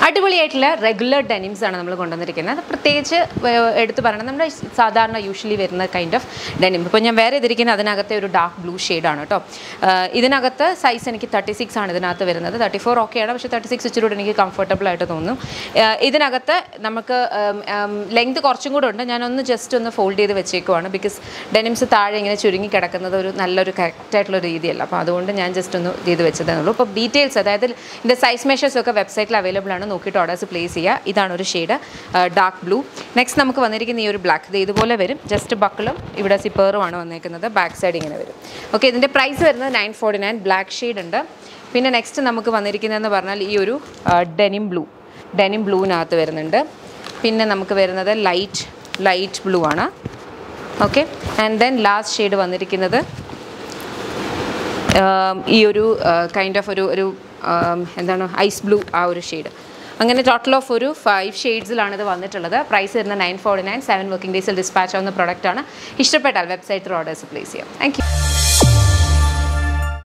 അടിപൊളിയായിട്ടുള്ള regular denims ആണ് നമ്മൾ കൊണ്ടുവന്നിരിക്കുന്നത് അത് പ്രത്യേകിച്ച് ഏർ, എടുത്തു പറയണം നമ്മുടെ സാധാരണ യൂഷ്വലി വരുന്ന കൈൻഡ് ഓഫ് ഡെനിം ഇപ്പോൾ ഞാൻ വേറെ ഇതിരിക്കുന്ന അതിനകത്തെ ഒരു ഡാർക്ക് ബ്ലൂ ഷെയ്ഡാണ് കേട്ടോ ഏർ, ഇതിനകത്ത് സൈസ് എനിക്ക് തേർട്ടി സിക്സ് ആണ് ഇതിനകത്ത് വരുന്നത് തേർട്ടി ഫോർ ഓക്കെയാണ് പക്ഷേ തേർട്ടി സിക്സ് ഇച്ചിരി കൂടെ എനിക്ക് കംഫർട്ടബിൾ ആയിട്ട് തോന്നും ഏർ, ഇതിനകത്ത് നമുക്ക് ലെങ്ത് കുറച്ചും കൂടെ ഉണ്ട് ഞാനൊന്ന് ജസ്റ്റ് ഒന്ന് ഫോൾഡ് ചെയ്ത് വെച്ചേക്കുവാണ് ബിക്കോസ് ഡെനിംസ് താഴെ ഇങ്ങനെ ചുരുങ്ങി കിടക്കുന്നത് ഒരു നല്ലൊരു കറക്റ്റായിട്ടുള്ള രീതിയല്ല അപ്പോൾ അതുകൊണ്ട് ഞാൻ ജസ്റ്റ് ഒന്ന് ചെയ്ത് വെച്ചതേ ഉള്ളൂ അപ്പോൾ ഡീറ്റെയിൽസ് അതായത് ഇതിൻ്റെ സൈസ് മെഷേഴ്സ് ഒക്കെ വെബ്സൈറ്റിൽ അവൈലബിൾ ആണ് നോക്കിയിട്ട് ഓർഡേഴ്സ് പ്ലേസ് ചെയ്യുക ഇതാണ് ഒരു ഷെയ്ഡ് ഡാർക്ക് ബ്ലൂ നെക്സ്റ്റ് നമുക്ക് വന്നിരിക്കുന്ന ഈ ഒരു ബ്ലാക്ക് ഇത് ഇതുപോലെ വരും ജസ്റ്റ് ബക്കിളും ഇവിടെ സിപ്പേറുമാണ് വന്നേക്കുന്നത് ബാക്ക് സൈഡ് ഇങ്ങനെ വരും ഓക്കെ ഇതിൻ്റെ പ്രൈസ് വരുന്നത് nine forty nine black shade ഉണ്ട് പിന്നെ നെക്സ്റ്റ് നമുക്ക് വന്നിരിക്കുന്നതെന്ന് പറഞ്ഞാൽ ഈ ഒരു ഡെനിം ബ്ലൂ ഡെനിം ബ്ലൂവിനകത്ത് വരുന്നുണ്ട് പിന്നെ നമുക്ക് വരുന്നത് ലൈറ്റ് ലൈറ്റ് ബ്ലൂ ആണ് okay and then last shade വന്നിരിക്കുന്നത് ആം, ഈ ഒരു കൈൻഡ് ഓഫ് ഒരു ഒരു ആം, എന്താണ് ഐസ് ബ്ലൂ ആ ഒരു ഷെയ്ഡ് അങ്ങനെ ടോട്ടൽ ഓഫ് ഒരു ഫൈവ് ഷെയ്ഡ്സിലാണ് ഇത് വന്നിട്ടുള്ളത് പ്രൈസ് വരുന്ന nine forty nine seven working ഡേയ്സിൽ ഡിസ്പാച്ച് ആവുന്ന പ്രോഡക്റ്റ് ആണ് ഇഷ്ടപ്പെട്ടാൽ വെബ്സൈറ്റിൽ ഓർഡേഴ്സ് പ്ലേസ് ചെയ്യാം താങ്ക് യു